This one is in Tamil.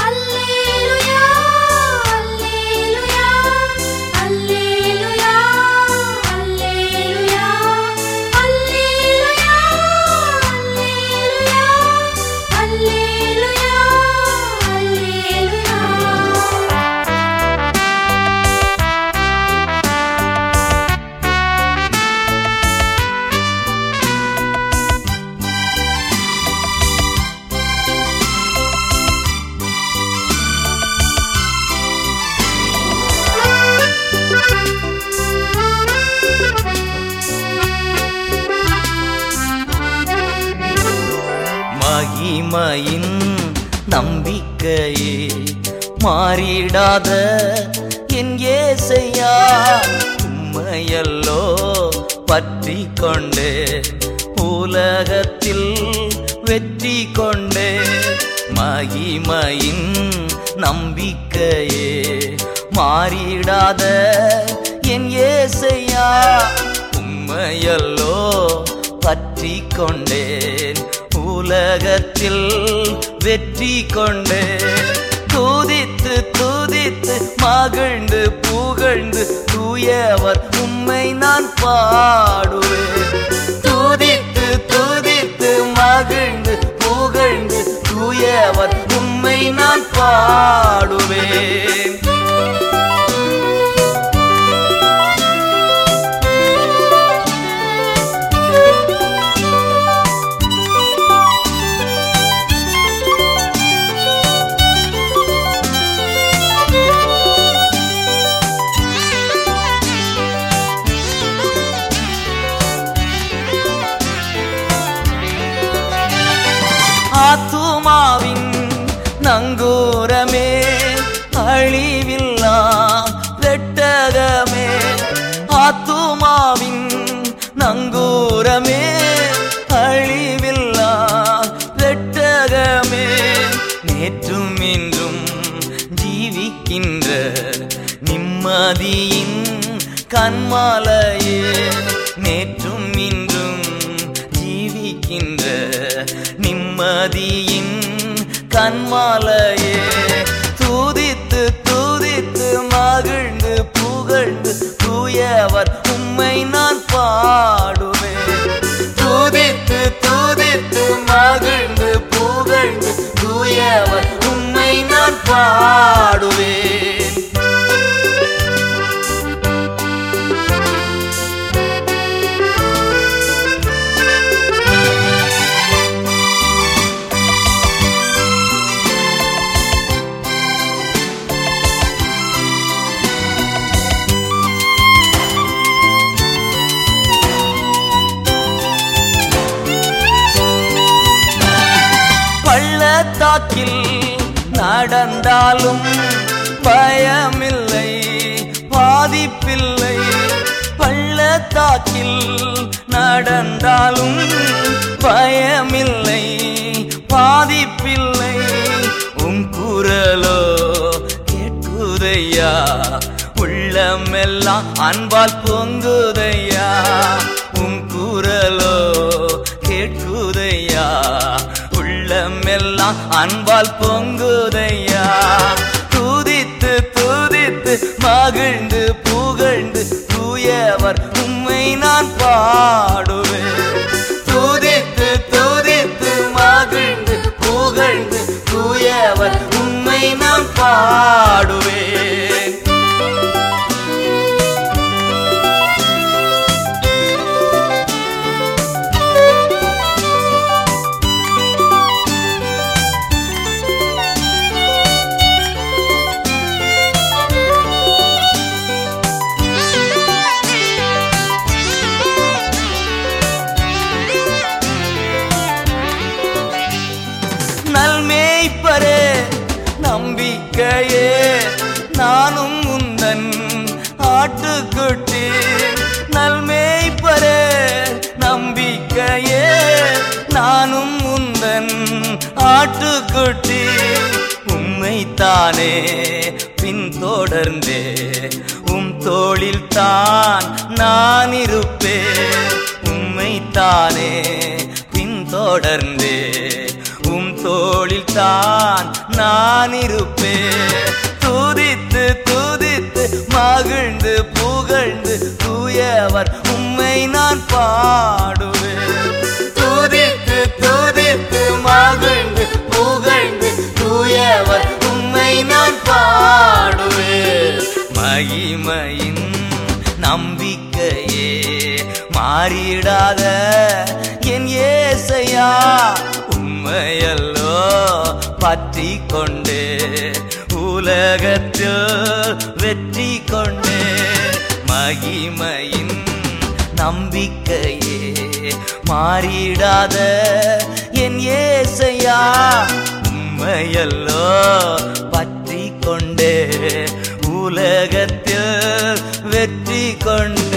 அல்லேலூயா அல்லேலூயா அல்லேலூயா அல்லேலூயா அல்லேலூயா அல்லேலூயா அல்லேலூயா அல்லேலூயா மகிமையின் நம்பிக்கையே மாறிடாத என் ஏசையா உம்மையல்லோ பற்றி கொண்டே உலகத்தில் வெற்றி கொண்டே மகிமையின் நம்பிக்கையே மாறிடாத என் ஏசையா உம்மையல்லோ பற்றி கொண்டேன் உலகத்தில் வெற்றி கொண்டேன் துதித்து துதித்து மகிழ்ந்து புகழ்ந்து தூயவர் உம்மை நான் பாடுவேன் துதித்து துதித்து மகிழ்ந்து புகழ்ந்து தூயவர் உம்மை நான் பாடுவேன் ஆத்துமாவின் நங்கூரமே அழிவில்லா வெட்டகமே ஆத்துமாவின் நங்கூரமே அழிவில்லா வெட்டகமே நேற்றும் இன்றும் ஜீவிக்கின்ற நிம்மதியின் கண்மாலையே நேற்றும் இன்றும் ஜீவிக்கின்ற நிம்மதியின் கண்மாலையே தூதித்து தூதித்து மகிழ்ந்து புகழ்ந்து தூயவர் உம்மை நான் பாடுவேன் தூதித்து தூதித்து மகிழ்ந்து புகழ்ந்து தூயவர் உம்மை நான் பாடுவேன் பள்ளத்தாக்கில் நடந்தாலும் பயமில்லை பாதிப்பில்லை பள்ளத்தாக்கில் நடந்தாலும் பயமில்லை பாதிப்பில்லை உன் குரலோ கேட்குதையா உள்ளமெல்லாம் அன்பால் பொங்குதையா உன் குரலோ கேட்குதையா உள்ளமெல்லாம் அன்பால் பொங்குதையா துதித்து துதித்து மகிழ்ந்து புகழ்ந்து தூயவர் உம்மை நான் பாடுவேன் துதித்து துதித்து மகிழ்ந்து புகழ்ந்து தூயவர் உம்மை நான் பாடுவேன் நல்மேய்ப்பரே நம்பிக்கையே நானும் உந்தன் ஆட்டுக்குட்டி நல்மேய்ப்பரே நம்பிக்கையே நானும் உந்தன் ஆட்டுக்குட்டி உம்மைத்தானே பின்தொடர்ந்தே உம் தோளில் தான் நான் இருப்பேன் உம்மைத்தானே பின்தொடர்ந்தே உம் தோளில் தான் நான் இருப்பேன் துதித்து துதித்து மகிழ்ந்து புகழ்ந்து தூயவர் உம்மை நான் பாடுவேன் துதித்து துதித்து மகிழ்ந்து புகழ்ந்து தூயவர் உம்மை நான் பாடுவேன் மகிமையின் நம்பிக்கையே மாறிடாத என் ஏசையா உண்மையல்லோ பற்றி கொண்டே உலகத்தில் வெற்றி கொண்டே மகிமையின் நம்பிக்கையே மாறிடாத என் ஏசையா உண்மையல்லோ பற்றி கொண்டே உலகத்தில் வெற்றி கொண்டே